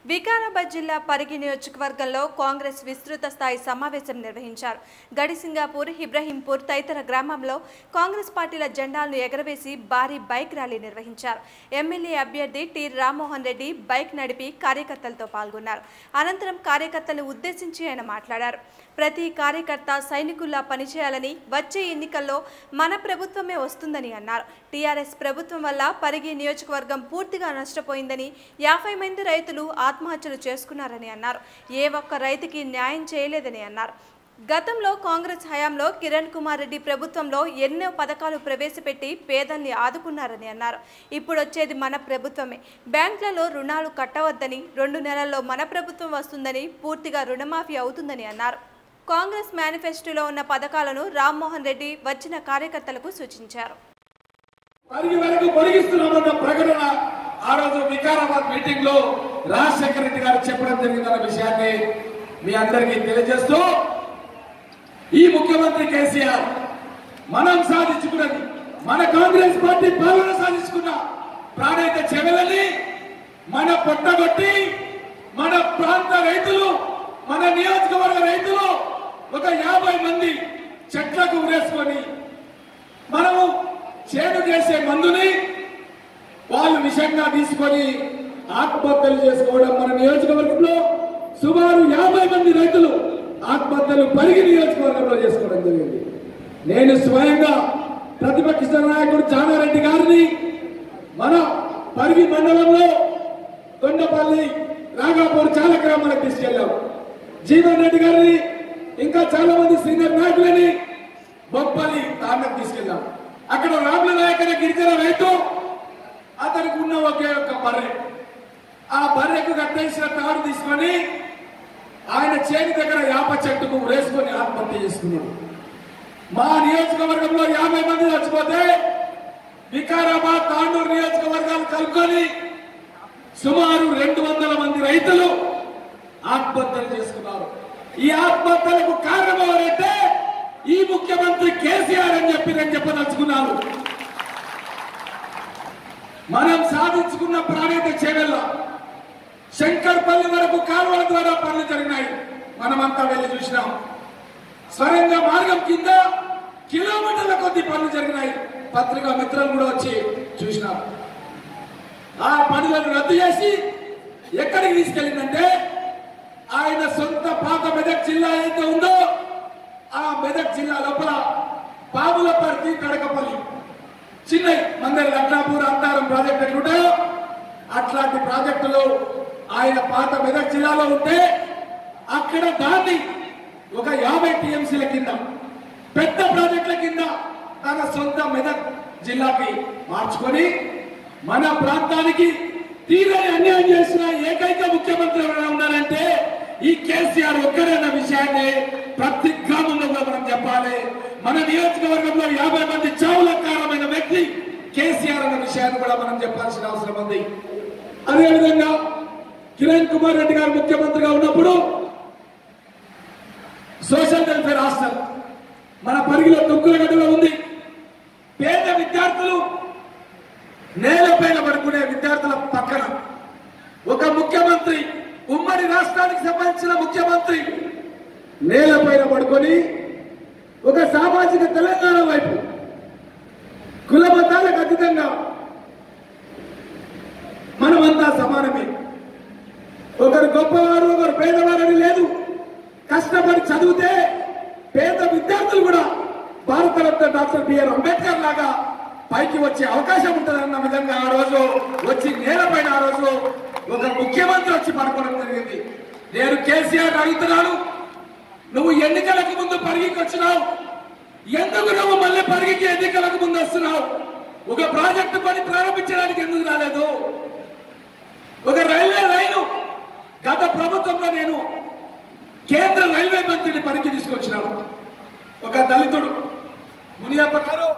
వికారాబాద్ జిల్లా పరిగి నియోజకవర్గంలో కాంగ్రెస్ విస్తృత స్థాయి సమావేశం నిర్వహించారు గడిసింగాపూర్ ఇబ్రహీంపూర్ తదితర గ్రామంలో కాంగ్రెస్ పార్టీల జెండాలను ఎగరవేసి భారీ బైక్ ర్యాలీ నిర్వహించారు ఎమ్మెల్యే అభ్యర్థి టి రామ్మోహన్ రెడ్డి బైక్ నడిపి కార్యకర్తలతో పాల్గొన్నారు అనంతరం కార్యకర్తలను ఉద్దేశించి ఆయన మాట్లాడారు ప్రతి కార్యకర్త సైనికుల్లా పనిచేయాలని వచ్చే ఎన్నికల్లో మన ప్రభుత్వమే వస్తుందని అన్నారు టీఆర్ఎస్ ప్రభుత్వం వల్ల పరిగి నియోజకవర్గం పూర్తిగా నష్టపోయిందని యాభై మంది రైతులు ఆత్మహత్యలు చేసుకున్నారని అన్నారు ఏ ఒక్క రైతుకి న్యాయం చేయలేదని అన్నారు గతంలో కాంగ్రెస్ హయాంలో కిరణ్ కుమార్ రెడ్డి ప్రభుత్వంలో ఎన్నో పథకాలు ప్రవేశపెట్టి పేదల్ని ఆదుకున్నారని అన్నారు ఇప్పుడు వచ్చేది మన ప్రభుత్వమే బ్యాంకులలో రుణాలు కట్టవద్దని రెండు నెలల్లో మన ప్రభుత్వం వస్తుందని పూర్తిగా రుణమాఫీ అవుతుందని అన్నారు కాంగ్రెస్ మేనిఫెస్టోలో ఉన్న పథకాలను రామ్మోహన్ రెడ్డి వచ్చిన కార్యకర్తలకు సూచించారు పరిగి వరకు పొడిగిస్తున్నామన్న ప్రకటన ఆ రోజు వికారాబాద్ మీటింగ్ లో రాజశేఖర రెడ్డి గారు చెప్పడం జరిగిందన్న విషయాన్ని మీ అందరికీ తెలియజేస్తూ ఈ ముఖ్యమంత్రి కేసీఆర్ మనం సాధించుకున్నది మన కాంగ్రెస్ పార్టీ పాలన సాధించుకున్న ప్రాణైత చెవెలని మన పొట్టగొట్టి మన ప్రాంత రైతులు మన నియోజకవర్గ రైతులు ఒక యాభై మంది చెట్లకు ఉరేసుకొని మనము చేను చేసే మందుని వాళ్ళు విషంగా తీసుకొని ఆత్మహత్యలు చేసుకోవడం మన నియోజకవర్గంలో సుమారు యాభై మంది రైతులు ఆత్మహత్యలు పరిగి నియోజకవర్గంలో చేసుకోవడం జరిగింది నేను స్వయంగా ప్రతిపక్ష నాయకుడు జానారెడ్డి గారిని మన పరిగి మండలంలో కొండపల్లి రాగాపూర్ చాలా గ్రామాలకు తీసుకెళ్ళాం జీవన్ రెడ్డి గారిని ఇంకా చాలా మంది సీనియర్ నాయకులని బొప్పల్లి తాండకు తీసుకెళ్ళాం అక్కడ రాముల నాయక్ అనే గిరిజన రైతు అతనికి ఉన్న ఒకే ఒక్క బర్రె ఆ బర్రెకు కట్టేసిన తాడు తీసుకొని ఆయన చేతి దగ్గర యాప చెట్టుకు వేసుకొని ఆత్మహత్య చేసుకున్నాడు మా నియోజకవర్గంలో యాభై మంది చచ్చిపోతే వికారాబాద్ తాండూరు నియోజకవర్గాలు కలుపుకొని సుమారు రెండు వందల మంది రైతులు ఆత్మహత్యలు చేసుకున్నారు ఈ ఆత్మహత్యలకు కారణం ఎవరంటే ఈ ముఖ్యమంత్రి కేసీఆర్ అని చెప్పి నేను చెప్పదలుచుకున్నాను మనం సాధించుకున్న ప్రాణేత చేవెళ్ళ శంకర్పల్లి వరకు కాలువల ద్వారా పనులు జరిగినాయి మనమంతా వెళ్ళి చూసినాం స్వరంగ మార్గం కింద కిలోమీటర్ల కొద్ది పనులు జరిగినాయి పత్రికా మిత్రులు కూడా వచ్చి చూసినాం ఆ పనులను రద్దు చేసి ఎక్కడికి తీసుకెళ్ళిందంటే ఆయన సొంత పాత మెదక్ జిల్లా ఏదైతే ఉందో ఆ మెదక్ జిల్లా లోపల పాములపర్తి కడకపల్లి చిన్నవి మందరి లగ్నాపూర్ అంతారం ప్రాజెక్ట్ ఎట్లా ఉంటాయో అట్లాంటి ప్రాజెక్టులు ఆయన పాత మెదక్ జిల్లాలో ఉంటే అక్కడ దాన్ని ఒక యాభై టీఎంసీల కింద పెద్ద ప్రాజెక్టుల కింద తన సొంత మెదక్ జిల్లాకి మార్చుకొని మన ప్రాంతానికి తీరని అన్యాయం చేసిన ఏకైక ముఖ్యమంత్రి ఎవరైనా ఉన్నారంటే ఈ కేసీఆర్ ఒక్కరన్న విషయాన్ని ప్రతి గ్రామంలో కూడా మనం చెప్పాలి మన నియోజకవర్గంలో యాభై మంది చావుల కారణమైన వ్యక్తి కేసీఆర్ అన్న విషయాన్ని కూడా మనం చెప్పాల్సిన అవసరం ఉంది అదేవిధంగా కిరణ్ కుమార్ రెడ్డి గారు ముఖ్యమంత్రిగా ఉన్నప్పుడు సోషల్ వెల్ఫేర్ హాస్టల్ మన పరిగిలో తొక్కులగడ్డలో ఉంది పేద విద్యార్థులు నేలపైన పడుకునే విద్యార్థుల పక్కన ఒక ముఖ్యమంత్రి ఉమ్మడి రాష్ట్రానికి సంబంధించిన ముఖ్యమంత్రి నేలపైన పడుకొని ఒక సామాజిక తెలంగాణ వైపు కుల మతాలకు అతీతంగా మనమంతా సమానమే ఒకరు గొప్పవారు ఒకరు పేదవారని లేదు కష్టపడి చదివితే పేద విద్యార్థులు కూడా భారతరత్న డాక్టర్ బిఆర్ అంబేద్కర్ లాగా పైకి వచ్చే అవకాశం ఉంటుందన్న విధంగా ఆ రోజు వచ్చి నేలపైన ఆ రోజు ఒక ముఖ్యమంత్రి వచ్చి పడుకోవడం జరిగింది నేను కేసీఆర్ అడుగుతున్నాను నువ్వు ఎన్నికలకు ముందు పరిగికి వచ్చినావు ఎందుకు నువ్వు మళ్ళీ పరిగికి ఎన్నికలకు ముందు వస్తున్నావు ఒక ప్రాజెక్టు పని ప్రారంభించడానికి ఎందుకు రాలేదు ఒక రైల్వే రైలు గత ప్రభుత్వంలో నేను కేంద్ర రైల్వే మంత్రిని పనికి తీసుకొచ్చినాను ఒక దళితుడు మునియప్ప గారు